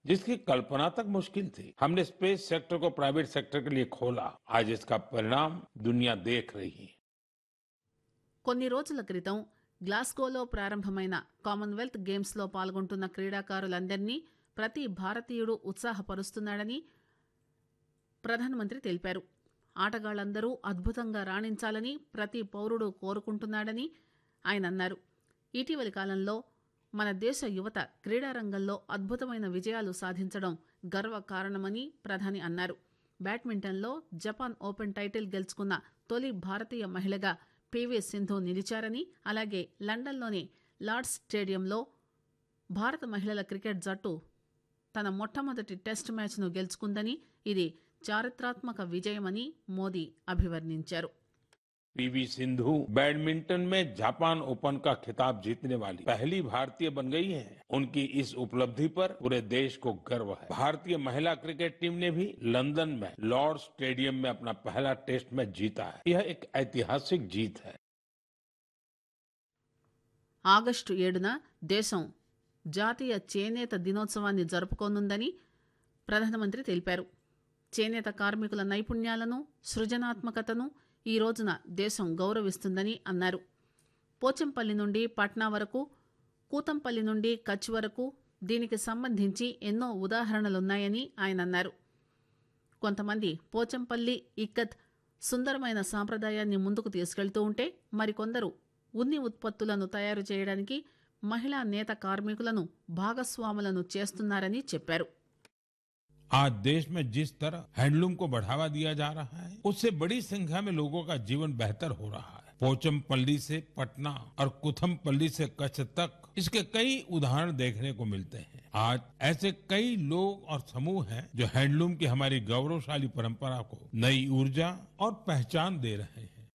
जिसकी कल्पना तक मुश्किल थी हमने स्पेस सेक्टर को प्राइवेट सेक्टर के लिए खोला आज इसका परिणाम दुनिया देख रही है కొన్ని రోజుల క్రితం గ్లాస్గోలో ప్రారంభమైన కామన్వెల్త్ గేమ్స్లో పాల్గొంటున్న క్రీడాకారులందరినీ ప్రతి భారతీయుడు ఉత్సాహపరుస్తున్నాడని ప్రధానమంత్రి తెలిపారు ఆటగాళ్లందరూ అద్భుతంగా రాణించాలని ప్రతి పౌరుడు కోరుకుంటున్నాడని ఆయన అన్నారు ఇటీవలి కాలంలో మన దేశ యువత క్రీడారంగంలో అద్భుతమైన విజయాలు సాధించడం గర్వకారణమని ప్రధాని అన్నారు బ్యాడ్మింటన్లో జపాన్ ఓపెన్ టైటిల్ గెలుచుకున్న తొలి భారతీయ మహిళగా పివి సింధు నిలిచారని అలాగే లండన్లోని లార్డ్స్ స్టేడియంలో భారత మహిళల క్రికెట్ జట్టు తన మొట్టమొదటి టెస్ట్ మ్యాచ్ను గెలుచుకుందని ఇది చారిత్రాత్మక విజయమని మోదీ అభివర్ణించారు पीवी सिंधु बैडमिंटन में जापान ओपन का खिताब जीतने वाली पहली भारतीय बन गई हैं। उनकी इस उपलब्धि पर पूरे देश को गर्व है भारतीय महिला क्रिकेट टीम ने भी लंदन में लॉर्ड स्टेडियम में अपना पहला टेस्ट मैच जीता है यह एक ऐतिहासिक जीत है ఆగస్టు ఏడున దేశం జాతీయ చేనేత దినోత్సవాన్ని జరుపుకోనుందని ప్రధానమంత్రి తెలిపారు చేనేత కార్మికుల నైపుణ్యాలను సృజనాత్మకతను ఈ రోజున దేశం గౌరవిస్తుందని అన్నారు పోచంపల్లి నుండి పట్నా వరకు కూతంపల్లి నుండి కచ్ వరకు దీనికి సంబంధించి ఎన్నో ఉదాహరణలున్నాయని ఆయన అన్నారు కొంతమంది పోచంపల్లి ఇక్కత్ సుందరమైన సాంప్రదాయాన్ని ముందుకు తీసుకెళ్తూ ఉంటే మరికొందరు ఉన్ని ఉత్పత్తులను తయారు చేయడానికి మహిళా నేత కార్మికులను భాగస్వాములను చేస్తున్నారని చెప్పారు आज देश में जिस तरह हैंडलूम को बढ़ावा दिया जा रहा है उससे बड़ी संख्या में लोगों का जीवन बेहतर हो रहा है पोचमपल्ली से पटना और कुथमपल्ली से कच्छ तक इसके कई उदाहरण देखने को मिलते हैं आज ऐसे कई लोग और समूह हैं जो हैंडलूम की हमारी गौरवशाली परंपरा को नई ऊर्जा और पहचान दे रहे हैं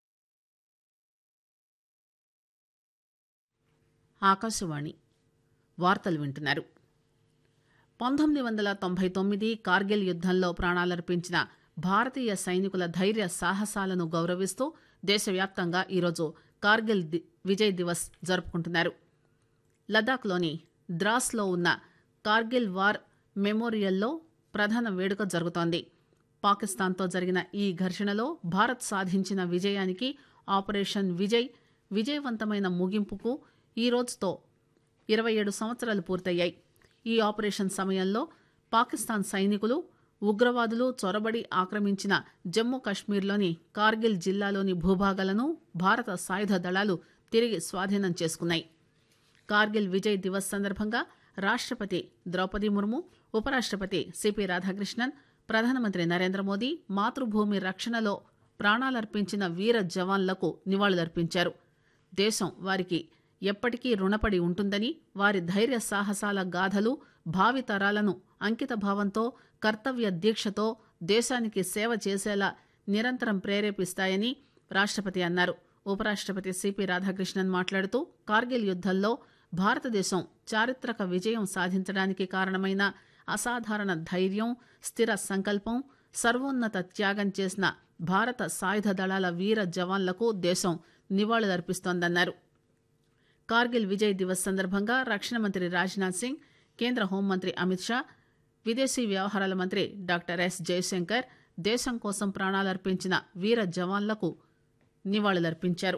ఆకాశవాణి వార్తలు వింటున్నారు పంతొమ్మిది వందల తొంభై తొమ్మిది కార్గిల్ యుద్దంలో ప్రాణాలర్పించిన భారతీయ సైనికుల ధైర్య సాహసాలను గౌరవిస్తూ దేశవ్యాప్తంగా ఈరోజు కార్గిల్ ది- విజయ్ దివస్ జరుపుకుంటున్నారు లదాఖ్లోని ద్రాస్లో ఉన్న కార్గిల్ వార్ మెమోరియల్లో ప్రధాన వేడుక జరుగుతోంది పాకిస్తాన్తో జరిగిన ఈ ఘర్షణలో భారత్ సాధించిన విజయానికి ఆపరేషన్ విజయ్ విజయవంతమైన ముగింపుకు ఈ రోజుతో ఇరవై ఏడు సంవత్సరాలు పూర్తయ్యాయి ఈ ఆపరేషన్ సమయంలో పాకిస్తాన్ సైనికులు ఉగ్రవాదులు చొరబడి ఆక్రమించిన జమ్మూ కశ్మీర్లోని కార్గిల్ జిల్లాలోని భూభాగాలను భారత సాయుధ దళాలు తిరిగి స్వాధీనం చేసుకున్నాయి కార్గిల్ విజయ్ దివస్ సందర్భంగా రాష్ట్రపతి ద్రౌపది ముర్ము ఉపరాష్ట్రపతి సిపి రాధాకృష్ణన్ ప్రధానమంత్రి నరేంద్ర మోదీ మాతృభూమి రక్షణలో ప్రాణాలర్పించిన వీర జవాన్లకు నివాళులర్పించారు దేశం వారికి ఎప్పటికీ రుణపడి ఉంటుందని వారి ధైర్య సాహసాల గాథలు భావి తరాలను అంకిత భావంతో కర్తవ్య దీక్షతో దేశానికి సేవ చేసేలా నిరంతరం ప్రేరేపిస్తాయని రాష్ట్రపతి అన్నారు ఉపరాష్ట్రపతి సిపి రాధాకృష్ణన్ మాట్లాడుతూ కార్గిల్ యుద్దంలో భారతదేశం చారిత్రక విజయం సాధించడానికి కారణమైన అసాధారణ ధైర్యం స్థిర సంకల్పం సర్వోన్నత త్యాగం చేసిన భారత సాయుధ దళాల వీర జవాన్లకు దేశం నివాళులర్పిస్తోందన్నారు కార్గిల్ విజయ్ దివస్ సందర్భంగా రక్షణ మంత్రి రాజ్నాథ్ సింగ్ కేంద్ర హోంమంత్రి అమిత్ షా విదేశీ వ్యవహారాల మంత్రి డాక్టర్ ఎస్ జయశంకర్ దేశం కోసం ప్రాణాలర్పించిన వీర జవాన్లకు నివాళులర్పించారు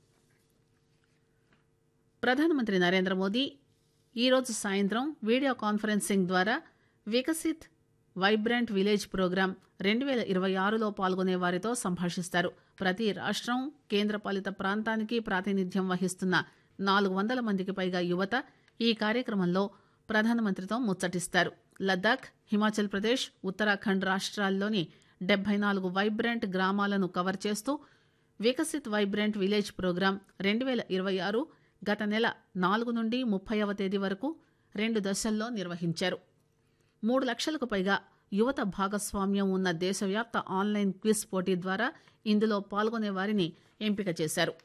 ప్రధానమంత్రి నరేంద్ర మోదీ ఈరోజు సాయంత్రం వీడియో కాన్ఫరెన్సింగ్ ద్వారా వికసిత్ వైబ్రెంట్ విలేజ్ ప్రోగ్రాం రెండు వేల ఇరవై ఆరులో పాల్గొనే వారితో సంభాషిస్తారు ప్రతి రాష్ట్రం కేంద్రపాలిత ప్రాంతానికి ప్రాతినిధ్యం వహిస్తున్న నాలుగు వందల మందికి పైగా యువత ఈ కార్యక్రమంలో ప్రధానమంత్రితో ముచ్చటిస్తారు లద్దాఖ్ హిమాచల్ ప్రదేశ్ ఉత్తరాఖండ్ రాష్ట్రాల్లోని డెబ్బై నాలుగు వైబ్రెంట్ గ్రామాలను కవర్ చేస్తూ వికసిత్ వైబ్రెంట్ విలేజ్ ప్రోగ్రాం రెండు వేల ఇరవై ఆరు గత నెల నాలుగు నుండి ముప్పైవ తేదీ వరకు రెండు దశల్లో నిర్వహించారు మూడు లక్షలకు పైగా యువత భాగస్వామ్యం ఉన్న దేశవ్యాప్త ఆన్లైన్ క్విజ్ పోటీ ద్వారా ఇందులో పాల్గొనే వారిని ఎంపిక చేశారు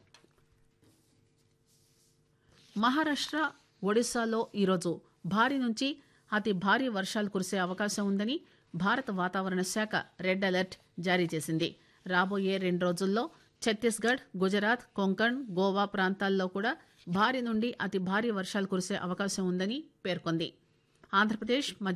మహారాష్ట్ర ఒడిశాలో ఈరోజు భారీ నుంచి అతి భారీ వర్షాలు కురిసే అవకాశం ఉందని భారత వాతావరణ శాఖ రెడ్ అలర్ట్ జారీ చేసింది రాబోయే రెండు రోజుల్లో ఛత్తీస్గఢ్ గుజరాత్ కొంకణ్ గోవా ప్రాంతాల్లో కూడా భారీ నుండి అతి భారీ వర్షాలు కురిసే అవకాశం ఉందని పేర్కొంది ఆంధ్రప్రదేశ్ మధ్య